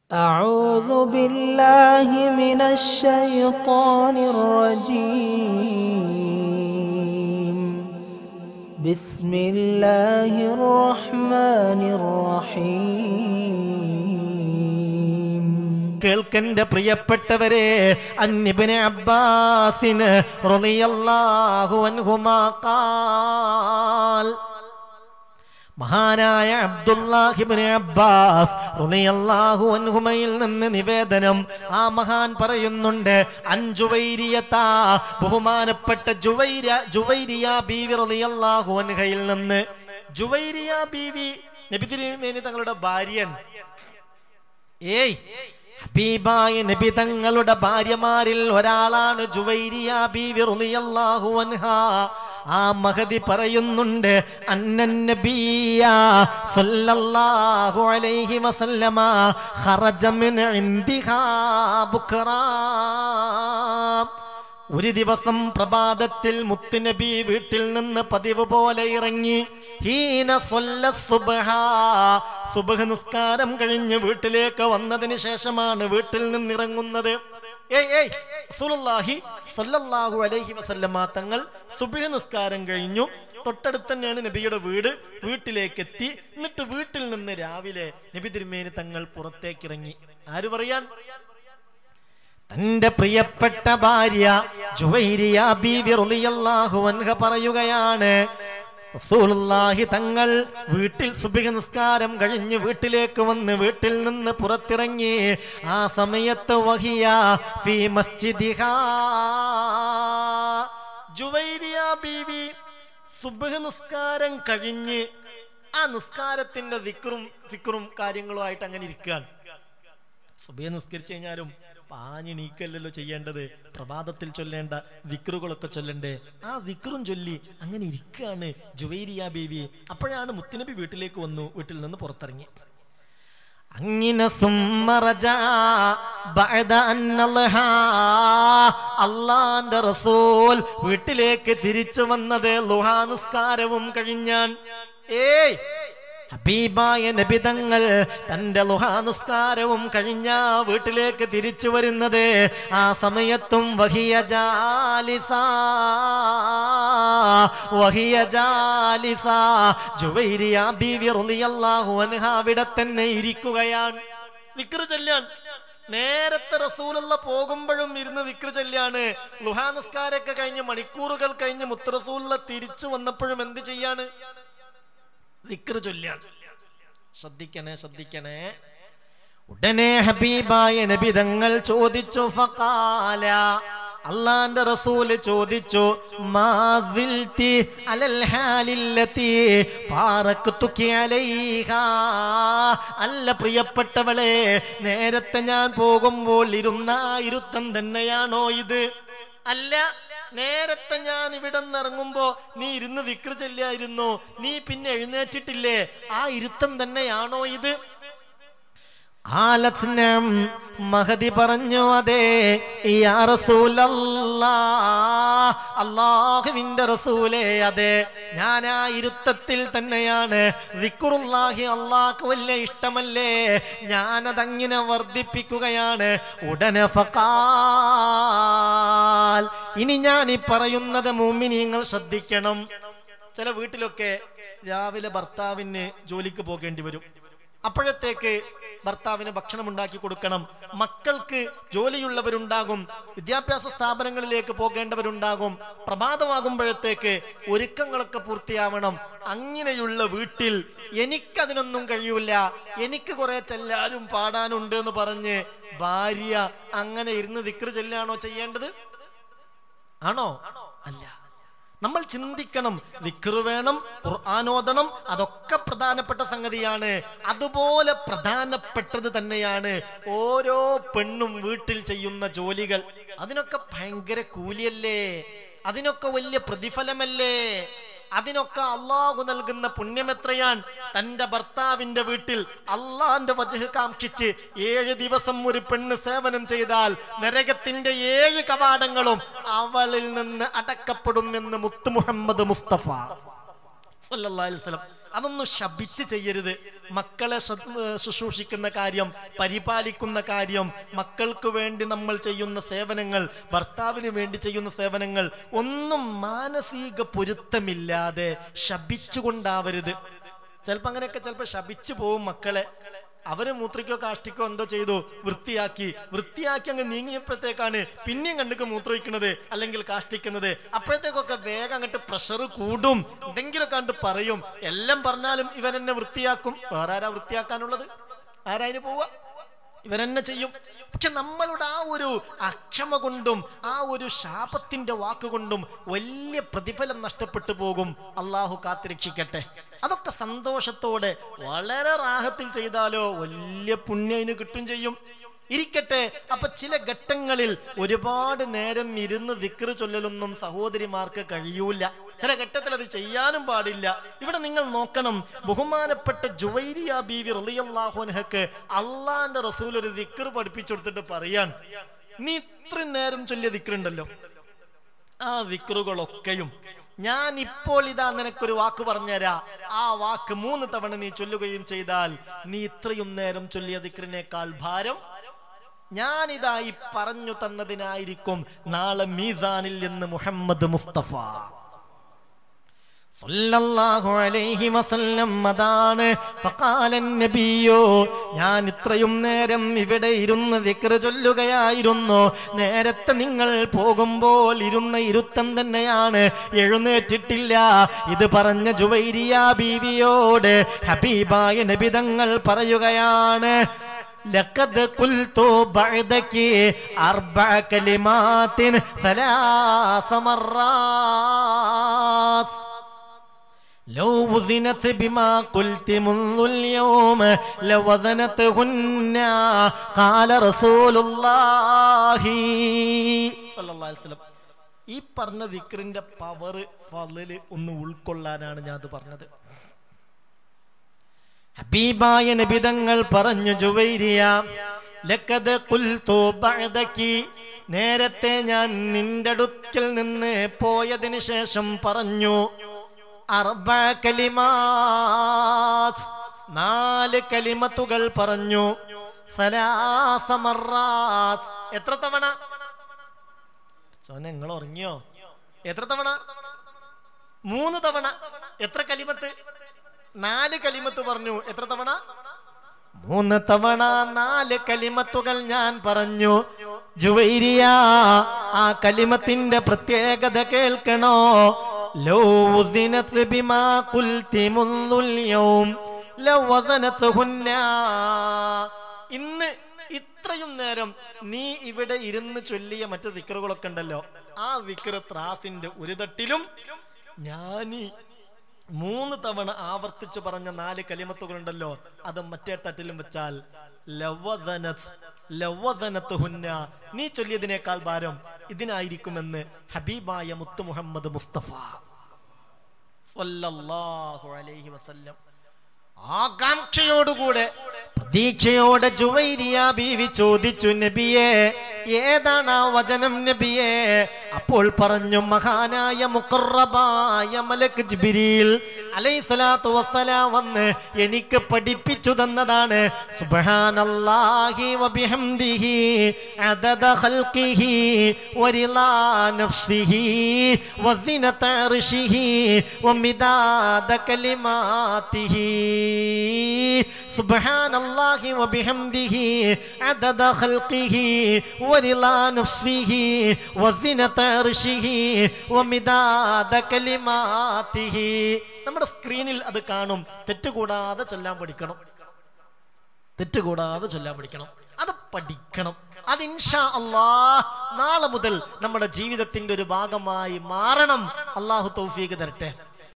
أعوذ بالله من الشيطان الرجيم بسم الله الرحمن الرحيم കേൾക്കന്റെ പ്രിയപ്പെട്ടവരെ അന്നിബിന് അബ്ബാസിന് റളിയല്ലാഹു അൻഹുമാ ഖാൽ മഹാനായ അബ്ദുല്ലാഹിബിന് അബ്ബാസ് റളിയല്ലാഹു അൻഹുമയിൽ നിന്ന് നിവേദനം ആ മഹാൻ പറയുന്നുണ്ട് അഞ്ചുവൈരിയത്ത ബഹുമാനപ്പെട്ട ജുവൈര ജുവൈരിയ ബീവി റളിയല്ലാഹു അൻഹയിൽ നിന്ന് ജുവൈരിയ ബീവി നബി തിരുമേനി തങ്ങളുടെ ഭാര്യൻ ഏയ് ഹബീബായ നബി തങ്ങളുടെ ഭാര്യമാരിൽ ഒരാളാണ് ജുവൈരിയ ബീവി റളിയല്ലാഹു അൻഹ ആ മഹദി പറയുന്നുണ്ട് അന്നൻ നബിയ സല്ലല്ലാഹു അലൈഹി വസല്ലമ ഖറജ മിൻ ഇൻദിഹാ ബുക്റാ ഒരു ദിവസം പ്രഭാതത്തിൽ മുത്തുനബി വീട്ടിൽ നിന്ന് പതിവ് പോലെ ഇറങ്ങി ഹീന സ്വല്ല സുബ്ഹ സുബ്ഹ് നിസ്കാരം കഴിഞ്ഞ് വീട്ടിലേക്ക് വന്നതിന് ശേഷമാണ് വീട്ടിൽ നിന്ന് ഇറങ്ങുന്നത് ഏയ് ഏയ് റസൂലുള്ളാഹി സ്വല്ലല്ലാഹു അലൈഹി വസല്ലമ തങ്ങൾ സുബ്ഹ് നിസ്കാരം കഴിഞ്ഞു തൊട്ടടുത്ത് തന്നെയാണ് നബിയുടെ വീട് വീട്ടിലേക്ക് എത്തി എന്നിട്ട് വീട്ടിൽ നിന്ന് രാവിലെ നബി തിരുമേനി തങ്ങൾ പുറത്തേക്ക് ഇറങ്ങി ആര് പറയാൻ തന്റെ പ്രിയപ്പെട്ട ഭാര്യ ജുവൈരിയ ബീവി റളിയല്ലാഹു അൻഹ പറയുകയാണ് റസൂലുള്ളാഹി തങ്ങൾ വീട്ടിൽ സുബഹി നിസ്കാരം കഴിഞ്ഞ് വീട്ടിലേക്ക് വന്ന് വീട്ടിൽ നിന്ന് പുറത്തിറങ്ങി ആ സമയത്ത് വഹിയ ഫി മസ്ജിദിഹാ ജുവൈരിയ ബീവി സുബഹ് നിസ്കാരം കഴിഞ്ഞ് ആ നിസ്കാരത്തിന്റെ ദിക്റും ഫിക്റും കാര്യങ്ങളുമായിട്ട് അങ്ങനെ ഇരിക്കുകയാണ് സുബഹ നിസ്കരിച്ചു കഴിഞ്ഞാലും പാഞ്ഞ് നീക്കല്ലല്ലോ ചെയ്യേണ്ടത് പ്രഭാതത്തിൽ ചൊല്ലേണ്ട വിക്രുകളൊക്കെ ചൊല്ലണ്ടേ ആ വിക്രും ചൊല്ലി അങ്ങനെ ഇരിക്കുകയാണ് ജുവൈരിയ ബീവി അപ്പോഴാണ് മുത്തുനബി വീട്ടിലേക്ക് വന്നു വീട്ടിൽ നിന്ന് പുറത്തിറങ്ങി അങ്ങനെ സുമ്മറജ ബഅദ അന്നൽഹാ അള്ളാന്റെ റസൂൽ വീട്ടിലേക്ക് തിരിച്ചു വന്നത് ലുഹാ നിസ്കാരവും കഴിഞ്ഞാൻ ഏയ് ഹബീബായ നബിതങ്ങൾ തന്റെ ലുഹാനുസ്കാരവും കഴിഞ്ഞ വീട്ടിലേക്ക് തിരിച്ചു വരുന്നത് ആ സമയത്തും വഹിയ ജാലിസ വഹിയ ജാലിസ ജുവൈരിയ ബീവി റളിയല്ലാഹു അൻഹ അവിടെ തന്നെ ഇരിക്കുകയാണ് വിക്ര ചെല്ലാൻ നേരത്തെ റസൂലുള്ള പോകുമ്പോഴും ഇരുന്ന് വിക്ര ചെല്ലാണ് ലുഹാനുസ്കാരൊക്കെ കഴിഞ്ഞ് മണിക്കൂറുകൾ കഴിഞ്ഞ് മുത്തറസൂലുള്ള തിരിച്ചു വന്നപ്പോഴും എന്ത് ചെയ്യാണ് ദിക്ർ ചൊല്ലാണ് ശ്രദ്ധിക്കണേ ശ്രദ്ധിക്കണേ ഉടനെ ഹബീബായ നബിതങ്ങൾ ചോദിച്ചു ഫഖാല അള്ളാന്റെ റസൂല് ചോദിച്ചു മാസിൽതി അലൽ ഹാലില്ലതി ഫാറഖ്തുകി അലൈഹാ അല്ല പ്രിയപ്പെട്ടവളെ നേരത്തെ ഞാൻ പോകുമ്പോൾ ഇരുന്ന ആ ഇരുത്തം തന്നെയാണോ ഇത് അല്ല നേരത്തെ ഞാൻ ഇവിടെ നിന്ന് ഇറങ്ങുമ്പോ നീ ഇരുന്ന് വിക്ര ചെല്ലായിരുന്നു നീ പിന്നെ എഴുന്നേറ്റിട്ടില്ലേ ആ ഇരുത്തം തന്നെയാണോ ഇത് ആലസ്നം മഹതി പറഞ്ഞു അതെ യാ റസൂലല്ലാ അള്ളാഹുവിന്റെ റസൂലേ അതെ ഞാൻ ആ ഇരുത്തത്തിൽ തന്നെയാണ് വിക്കുറുല്ലാഹി അള്ളാഹ് വലിയ ഇഷ്ടമല്ലേ ഞാനതങ്ങനെ വർദ്ധിപ്പിക്കുകയാണ് ഉടനെ ഫക്കാൽ ഇനി ഞാൻ ഈ പറയുന്നത് മൂമിനിങ്ങൾ ശ്രദ്ധിക്കണം ചില വീട്ടിലൊക്കെ രാവിലെ ഭർത്താവിന് ജോലിക്ക് പോകേണ്ടി വരും അപ്പോഴത്തേക്ക് ഭർത്താവിന് ഭക്ഷണം ഉണ്ടാക്കി കൊടുക്കണം മക്കൾക്ക് ജോലിയുള്ളവരുണ്ടാകും വിദ്യാഭ്യാസ സ്ഥാപനങ്ങളിലേക്ക് പോകേണ്ടവരുണ്ടാകും പ്രഭാതമാകുമ്പോഴത്തേക്ക് ഒരുക്കങ്ങളൊക്കെ പൂർത്തിയാവണം അങ്ങനെയുള്ള വീട്ടിൽ എനിക്കതിനൊന്നും കഴിയൂല എനിക്ക് കുറെ ചെല്ലാനും പാടാനുണ്ട് എന്ന് പറഞ്ഞ് ഭാര്യ അങ്ങനെ ഇരുന്ന് ദിക്ർ ചെല്ലാണോ ചെയ്യേണ്ടത് ആണോ അല്ല നമ്മൾ ചിന്തിക്കണം ദിക്റ് വേണം ഖുർആാനോദണം അതൊക്കെ പ്രധാനപ്പെട്ട സംഗതിയാണ് അതുപോലെ പ്രധാനപ്പെട്ടത് തന്നെയാണ് ഓരോ പെണ്ണും വീട്ടിൽ ചെയ്യുന്ന ജോലികൾ അതിനൊക്കെ ഭയങ്കര കൂലിയല്ലേ അതിനൊക്കെ വലിയ പ്രതിഫലമല്ലേ അതിനൊക്കെ അള്ളാഹു നൽകുന്ന പുണ്യം എത്രയാൻ തന്റെ ഭർത്താവിന്റെ വീട്ടിൽ അള്ളാന്റെ വജഹ് കാക്ഷിച്ച് ഏഴ് ദിവസം ഒരു പെണ്ണ് സേവനം ചെയ്താൽ നരകത്തിന്റെ ഏഴ് കവാടങ്ങളും അവളിൽ നിന്ന് അടക്കപ്പെടും എന്ന് മുത്തു മുഹമ്മദ് മുസ്തഫ സല്ലല്ലാഹു അലൈഹി വസല്ലം അതൊന്നും ശപിച്ച് ചെയ്യരുത് മക്കളെ ശ്രദ്ധ- ഏർ ശുശ്രൂഷിക്കുന്ന കാര്യം പരിപാലിക്കുന്ന കാര്യം മക്കൾക്ക് വേണ്ടി നമ്മൾ ചെയ്യുന്ന സേവനങ്ങൾ ഭർത്താവിന് വേണ്ടി ചെയ്യുന്ന സേവനങ്ങൾ ഒന്നും മാനസിക പൊരുത്തമില്ലാതെ ശപിച്ചുകൊണ്ടാവരുത് ചിലപ്പോൾ അങ്ങനെയൊക്കെ ചിലപ്പോൾ ശപിച്ചു പോവും മക്കളെ അവര് മൂത്രിക്കോ കാഷ്ടിക്കോ എന്തോ ചെയ്തു വൃത്തിയാക്കി വൃത്തിയാക്കി അങ്ങ് നീങ്ങിയപ്പോഴത്തേക്കാണ് പിന്നെയും കണ്ടുക്ക് മൂത്രയിക്കുന്നത് അല്ലെങ്കിൽ കാഷ്ടിക്കുന്നത് അപ്പോഴത്തേക്കൊക്കെ വേഗം അങ്ങോട്ട് പ്രഷർ കൂടും എന്തെങ്കിലുമൊക്കെ കണ്ട് പറയും എല്ലാം പറഞ്ഞാലും ഇവരെന്നെ വൃത്തിയാക്കും വേറെ ആരാ വൃത്തിയാക്കാനുള്ളത് ആരാതിന് പോവുക ഇവരെന്നെ ചെയ്യും പക്ഷെ നമ്മളുടെ ആ ഒരു അക്ഷമ കൊണ്ടും ആ ഒരു ശാപത്തിന്റെ വാക്കുകൊണ്ടും വലിയ പ്രതിഫലം നഷ്ടപ്പെട്ടു പോകും അള്ളാഹു കാത്തിരക്ഷിക്കട്ടെ അതൊക്കെ സന്തോഷത്തോടെ വളരെ റാഹത്തിൽ ചെയ്താലോ വലിയ പുണ്യം അതിന് കിട്ടും ചെയ്യും ഇരിക്കട്ടെ അപ്പൊ ചില ഘട്ടങ്ങളിൽ ഒരുപാട് നേരം ഇരുന്ന് ദിക്റ് ചൊല്ലലൊന്നും സഹോദരിമാർക്ക് കഴിയൂല ചില ഘട്ടത്തിൽ അത് ചെയ്യാനും പാടില്ല ഇവിടെ നിങ്ങൾ നോക്കണം ബഹുമാനപ്പെട്ട ജുവൈരിയ ബീവി റളിയല്ലാഹുൻഹക്ക് അള്ളാന്റെ റസൂൽ ഒരു ദിക്റ് പഠിപ്പിച്ചു കൊടുത്തിട്ട് പറയാൻ നീ ഇത്രയും നേരം ചൊല്ലിയ ദിക്റുണ്ടല്ലോ ആ വിക്റുകളൊക്കെയും ഞാൻ ഇപ്പോൾ ഇതാ നിനക്കൊരു വാക്ക് പറഞ്ഞുതരാ ആ വാക്ക് മൂന്ന് തവണ നീ ചൊല്ലുകയും ചെയ്താൽ നീ ഇത്രയും നേരം ചൊല്ലിയ ദിക്റിനേക്കാൾ ഭാരം ഞാനിതാ ഈ പറഞ്ഞു തന്നതിനായിരിക്കും നാളെ മീസാനിൽ എന്ന് മുഹമ്മദ് മുസ്തഫ സല്ലല്ലാഹു അലൈഹി വസല്ലം അതാണ് ഫഖാലൻ നബിയോ ഞാൻ ഇത്രയും നേരം ഇവിടെ ഇരുന്ന് ദിക്റ് ചൊല്ലുകയായിരുന്നു നേരത്തെ നിങ്ങൾ പോകുമ്പോൾ ഇരുന്ന ഇരുത്തം തന്നെയാണ് എഴുന്നേറ്റിട്ടില്ല ഇത് പറഞ്ഞ ജുവൈരിയ ബീവിയോട് ഹബീബായ നബിതങ്ങൾ പറയുകയാണ് لقد قلت بعدك أربع كلمات ثلاث مرات لو وزنت بما قلت منذ اليوم لوزنتهن قال رسول الله صلى الله عليه وسلم ഈ പറഞ്ഞ ദിക്റിന്റെ പവർ ഫലില് ഒന്ന് ഉൾക്കൊള്ളാനാണ് ഞാൻ അത് പറഞ്ഞത് ഹബീബായ നബിതങ്ങൾ പറഞ്ഞു ജുവൈരിയ ലക്കത് ഖുൽതു ബഅദകി നേരത്തെ ഞാൻ നിന്റെ അടുക്കൽ നിന്ന് പോയതിന് ശേഷം പറഞ്ഞു അർബ കലിമാത് നാല് കലിമത്തുകൾ പറഞ്ഞു സലാസ മറാത്ത്. എത്ര തവണ ചോന നിങ്ങൾ ഉറങ്ങിയോ എത്ര തവണ മൂന്ന് തവണ എത്ര കലിമത്ത് നാല് കലിമത്ത് പറഞ്ഞു എത്ര തവണ മൂന്ന് തവണ നാല് കലിമത്തുകൾ ഞാൻ പറഞ്ഞു ജുവൈരിയ ആ കലിമത്തിന്റെ പ്രത്യേകത കേൾക്കണോ ലോ ഉസിനത്ത് ബിമാ ഖുൽതി മുൻദുൽ യൗം ലവസനത്തുഹുന്ന ഇന്ന് ഇത്രയും നേരം നീ ഇവിടെ ഇരുന്ന് ചൊല്ലിയ മറ്റു ദിക്കറുകളൊക്കെ ഉണ്ടല്ലോ ആ ദിക്കർ ത്രാസിന്റെ ഒരു തട്ടിലും ഞാനീ മൂന്ന് തവണ ആവർത്തിച്ചു പറഞ്ഞ നാല് കലിമത്തുകളുണ്ടല്ലോ അത് മറ്റേ തട്ടിലും വെച്ചാൽ ലവ്വസനത്ത് ലവ്വസനത്തുഹുന്ന നീ ചൊല്ലിയതിനേക്കാൾ ഭാരം ഇതിനായിരിക്കുമെന്ന് ഹബീബായ മുത്തു മുഹമ്മദ് മുസ്തഫ സ്വല്ലല്ലാഹു അലൈഹി വസല്ലം ആകാംക്ഷയോടുകൂടെ പ്രതീക്ഷയോടെ ജുവൈരിയ ബീവി ചോദിച്ചു നബിയെ ഏതാണ് ആ വചനം നബിയെ അപ്പോൾ പറഞ്ഞു മഹാനായ മുഖറബായ മലക്ക് ജിബിരിൽ അലൈഹിസ്സലാത്തു വസ്സലാം വന്ന് എനിക്ക് പഠിപ്പിച്ചു തന്നതാണ് സുബ്ഹാനല്ലാഹി വബിഹംദിഹി അദദ ഖൽഖിഹി വരിളാ നഫ്സിഹി വസിനത അർശിഹി വമിദാദ കലിമാതിഹി സുബ്ഹാനല്ലാഹി വബിഹംദിഹി അദദ ഖൽഖിഹി വരിളാ നഫ്സിഹി വസിനത അർശിഹി വമിദാദ കലിമാതിഹി നമ്മുടെ സ്ക്രീനിൽ അത് കാണും തെറ്റുകൂടാതെ ചൊല്ലാൻ പഠിക്കണം തെറ്റുകൂടാതെ ചൊല്ലാൻ പഠിക്കണം അത് പഠിക്കണം അത് ഇൻഷാ അള്ളാ നാളെ മുതൽ നമ്മുടെ ജീവിതത്തിന്റെ ഒരു ഭാഗമായി മാറണം അള്ളാഹു തൗഫീഖ് തരട്ടെ